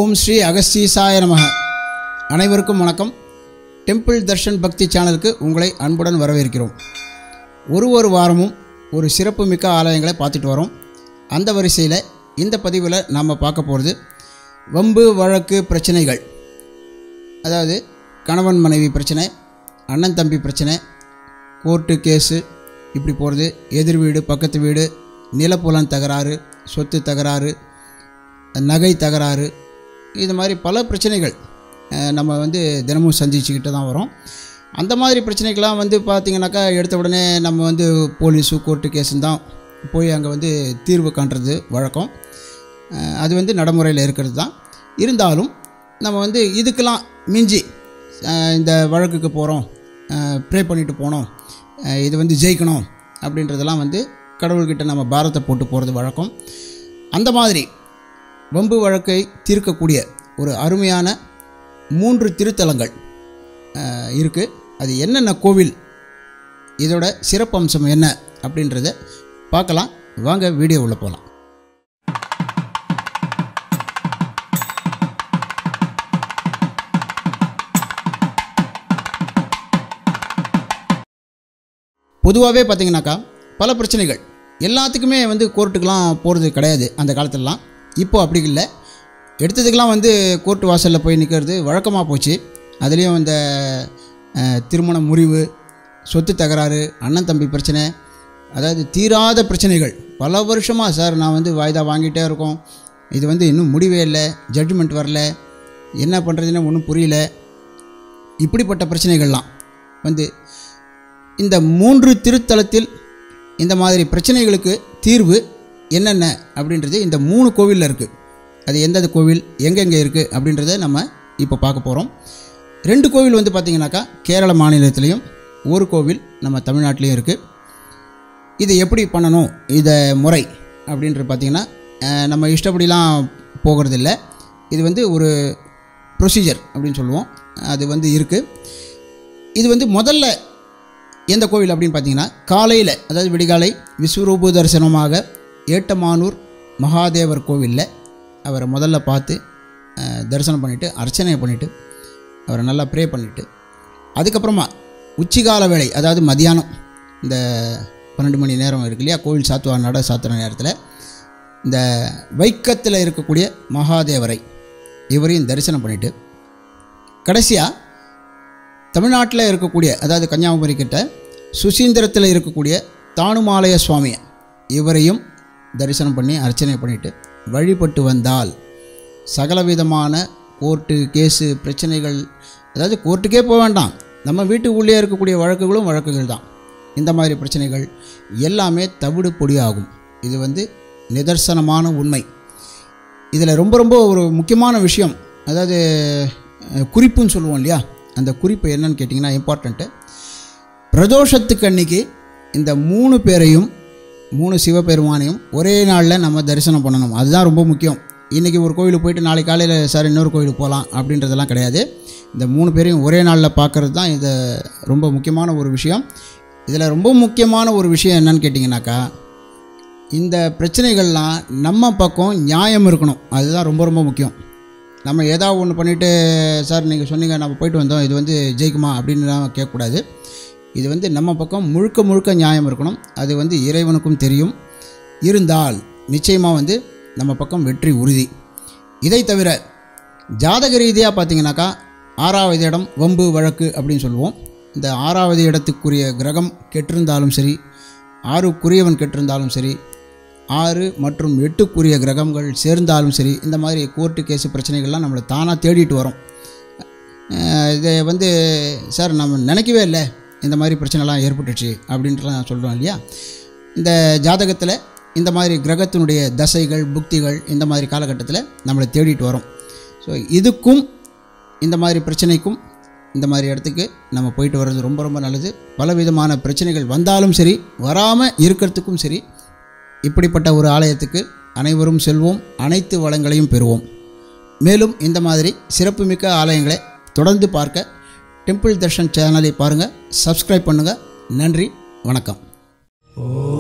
ஓம் ஸ்ரீ அகஸ்தீசாய நமக அனைவருக்கும் வணக்கம் டெம்பிள் தர்ஷன் பக்தி சேனலுக்கு உங்களை அன்புடன் வரவேற்கிறோம் ஒரு ஒரு வாரமும் ஒரு சிறப்புமிக்க ஆலயங்களை பார்த்துட்டு வரோம் அந்த வரிசையில் இந்த பதிவில் நாம் பார்க்க போகிறது வம்பு வழக்கு பிரச்சனைகள் அதாவது கணவன் மனைவி பிரச்சனை அண்ணன் தம்பி பிரச்சனை கோர்ட்டு கேஸு இப்படி போகிறது எதிர் வீடு பக்கத்து வீடு நிலப்புலன் தகராறு சொத்து தகராறு நகை தகராறு இது மாதிரி பல பிரச்சனைகள் அஹ், நம்ம வந்து தினமும் சந்திச்சுக்கிட்டு தான் வரோம் அந்த மாதிரி பிரச்சனைகள்லாம் வந்து பார்த்திங்கனாக்கா எடுத்த உடனே நம்ம வந்து போலீஸு கோர்ட்டு கேஸுன்னு தான் போய் அங்கே வந்து தீர்வு காண்றது வழக்கம் அஹ், அது வந்து நடைமுறையில் இருக்கிறது தான் இருந்தாலும் நம்ம வந்து இதுக்கெல்லாம் மிஞ்சி அஹ், இந்த வழக்குக்கு போகிறோம் ப்ரே பண்ணிட்டு போனோம் அஹ், இது வந்து ஜெயிக்கணும் அப்படின்றதெல்லாம் வந்து கடவுள்கிட்ட நம்ம பாரத்தை போட்டு போகிறது வழக்கம் அந்த மாதிரி வம்பு வழக்கை தீர்க்கக்கூடிய ஒரு அருமையான மூன்று திருத்தலங்கள் இருக்குது அது என்னென்ன கோவில் இதோட சிறப்பம்சம் என்ன அப்படின்றத பார்க்கலாம் வாங்க வீடியோ உள்ள போகலாம் பொதுவாகவே பார்த்தீங்கன்னாக்கா பல பிரச்சனைகள் எல்லாத்துக்குமே வந்து கோர்ட்டுக்கெலாம் போகிறது கிடையாது அந்த காலத்துலலாம் இப்போ அப்படி இல்லை எடுத்ததுக்கெலாம் வந்து கோர்ட்டு வாசலில் போய் நிற்கிறது வழக்கமாக போச்சு அதுலேயும் இந்த அஹ், திருமண முறிவு சொத்து தகராறு அண்ணன் தம்பி பிரச்சனை அதாவது தீராத பிரச்சனைகள் பல வருஷமாக சார் நான் வந்து வாய்தா வாங்கிட்டே இருக்கோம் இது வந்து இன்னும் முடிவே இல்லை ஜட்ஜ்மெண்ட் வரல என்ன பண்ணுறதுன்னு ஒன்றும் புரியல இப்படிப்பட்ட பிரச்சனைகள்லாம் வந்து இந்த மூன்று திருத்தலத்தில் இந்த மாதிரி பிரச்சனைகளுக்கு தீர்வு என்னென்ன அப்படின்றது இந்த மூணு கோவிலில் இருக்குது அது எந்தெந்த கோவில் எங்கெங்கே இருக்குது அப்படின்றத நம்ம இப்போ பார்க்க போகிறோம் ரெண்டு கோவில் வந்து பார்த்திங்கனாக்கா கேரள மாநிலத்திலையும் ஒரு கோவில் நம்ம தமிழ்நாட்டிலையும் இருக்குது இது எப்படி பண்ணணும் இதை முறை அப்படின்றது பார்த்திங்கன்னா அஹ், நம்ம இஷ்டப்படிலாம் போகிறது இல்லை இது வந்து ஒரு ப்ரொசீஜர் அப்படின்னு சொல்லுவோம் அது வந்து இருக்குது இது வந்து முதல்ல எந்த கோவில் அப்படின்னு பார்த்தீங்கன்னா காலையில் அதாவது விடிகாலை விஸ்வரூப தரிசனமாக ஏட்டமானூர் மகாதேவர் கோவிலில் அவரை முதல்ல பார்த்து அஹ், தரிசனம் பண்ணிவிட்டு அர்ச்சனை பண்ணிவிட்டு அவரை நல்லா ப்ரே பண்ணிவிட்டு அதுக்கப்புறமா உச்சிகால வேளை அதாவது மதியானம் இந்த பன்னெண்டு மணி நேரம் இருக்கு இல்லையா கோவில் சாத்துவா நட சாத்துற நேரத்தில் இந்த வைக்கத்தில் இருக்கக்கூடிய மகாதேவரை இவரையும் தரிசனம் பண்ணிவிட்டு கடைசியாக தமிழ்நாட்டில் இருக்கக்கூடிய அதாவது கன்னியாகுமரி கிட்ட சுசீந்திரத்தில் இருக்கக்கூடிய தானுமாலய சுவாமியை இவரையும் தரிசனம் பண்ணி அர்ச்சனை பண்ணிட்டு வழிபட்டு வந்தால் சகலவிதமான கோர்ட்டு கேஸு பிரச்சனைகள் அதாவது கோர்ட்டுக்கே போக வேண்டாம் நம்ம வீட்டு உள்ளே இருக்கக்கூடிய வழக்குகளும் வழக்குகள் தான் இந்த மாதிரி பிரச்சனைகள் எல்லாமே தவிடு பொடியாகும் இது வந்து நிதர்சனமான உண்மை இதில் ரொம்ப ரொம்ப ஒரு முக்கியமான விஷயம் அதாவது அஹ், குறிப்புன்னு சொல்லுவோம் இல்லையா அந்த குறிப்பு என்னன்னு கேட்டிங்கன்னா இம்பார்ட்டண்ட்டு பிரதோஷத்துக்கு அன்னைக்கு இந்த மூணு பேரையும் மூணு சிவபெருமானையும் ஒரே நாளில் நம்ம தரிசனம் பண்ணணும் அதுதான் ரொம்ப முக்கியம் இன்றைக்கி ஒரு கோயிலுக்கு போயிட்டு நாளைக்கு காலையில் சார் இன்னொரு கோயிலுக்கு போகலாம் அப்படின்றதெல்லாம் கிடையாது இந்த மூணு பேரையும் ஒரே நாளில் பார்க்குறது தான் இது ரொம்ப முக்கியமான ஒரு விஷயம் இதில் ரொம்ப முக்கியமான ஒரு விஷயம் என்னன்னு கேட்டிங்கனாக்கா இந்த பிரச்சனைகள்லாம் நம்ம பக்கம் நியாயம் இருக்கணும் அதுதான் ரொம்ப ரொம்ப முக்கியம் நம்ம ஏதாவது ஒன்று பண்ணிவிட்டு சார் நீங்கள் சொன்னீங்க நம்ம போயிட்டு வந்தோம் இது வந்து ஜெயிக்குமா அப்படின்னு நான் கேட்கக்கூடாது இது வந்து நம்ம பக்கம் முழுக்க முழுக்க நியாயம் இருக்கணும் அது வந்து இறைவனுக்கும் தெரியும் இருந்தால் நிச்சயமாக வந்து நம்ம பக்கம் வெற்றி உறுதி இதை தவிர ஜாதக ரீதியாக பார்த்தீங்கன்னாக்கா ஆறாவது இடம் வம்பு வழக்கு அப்படின்னு சொல்லுவோம் இந்த ஆறாவது இடத்துக்குரிய கிரகம் கெட்டிருந்தாலும் சரி ஆறுக்குரியவன் கெட்டிருந்தாலும் சரி ஆறு மற்றும் எட்டுக்குரிய கிரகங்கள் சேர்ந்தாலும் சரி இந்த மாதிரி கோர்ட்டு கேஸு பிரச்சனைகள்லாம் நம்மளை தானாக தேடிட்டு வரோம் அஹ் இதை வந்து சார் நம்ம நினைக்கவே இல்லை இந்த மாதிரி பிரச்சனைலாம் ஏற்பட்டுச்சு அப்படின்ட்டுலாம் சொல்கிறோம் இல்லையா இந்த ஜாதகத்தில் இந்த மாதிரி கிரகத்தினுடைய தசைகள் புக்திகள் இந்த மாதிரி காலகட்டத்தில் நம்மளை தேடிட்டு வரோம் ஸோ இதுக்கும் இந்த மாதிரி பிரச்சனைக்கும் இந்த மாதிரி இடத்துக்கு நம்ம போயிட்டு வர்றது ரொம்ப ரொம்ப நல்லது பலவிதமான பிரச்சனைகள் வந்தாலும் சரி வராமல் இருக்கிறதுக்கும் சரி இப்படிப்பட்ட ஒரு ஆலயத்துக்கு அனைவரும் செல்வோம் அனைத்து வளங்களையும் பெறுவோம் மேலும் இந்த மாதிரி சிறப்புமிக்க ஆலயங்களை தொடர்ந்து பார்க்க டெம்பிள் தர்ஷன் சேனலை பாருங்கள் சப்ஸ்கிரைப் பண்ணுங்கள் நன்றி வணக்கம் ஓ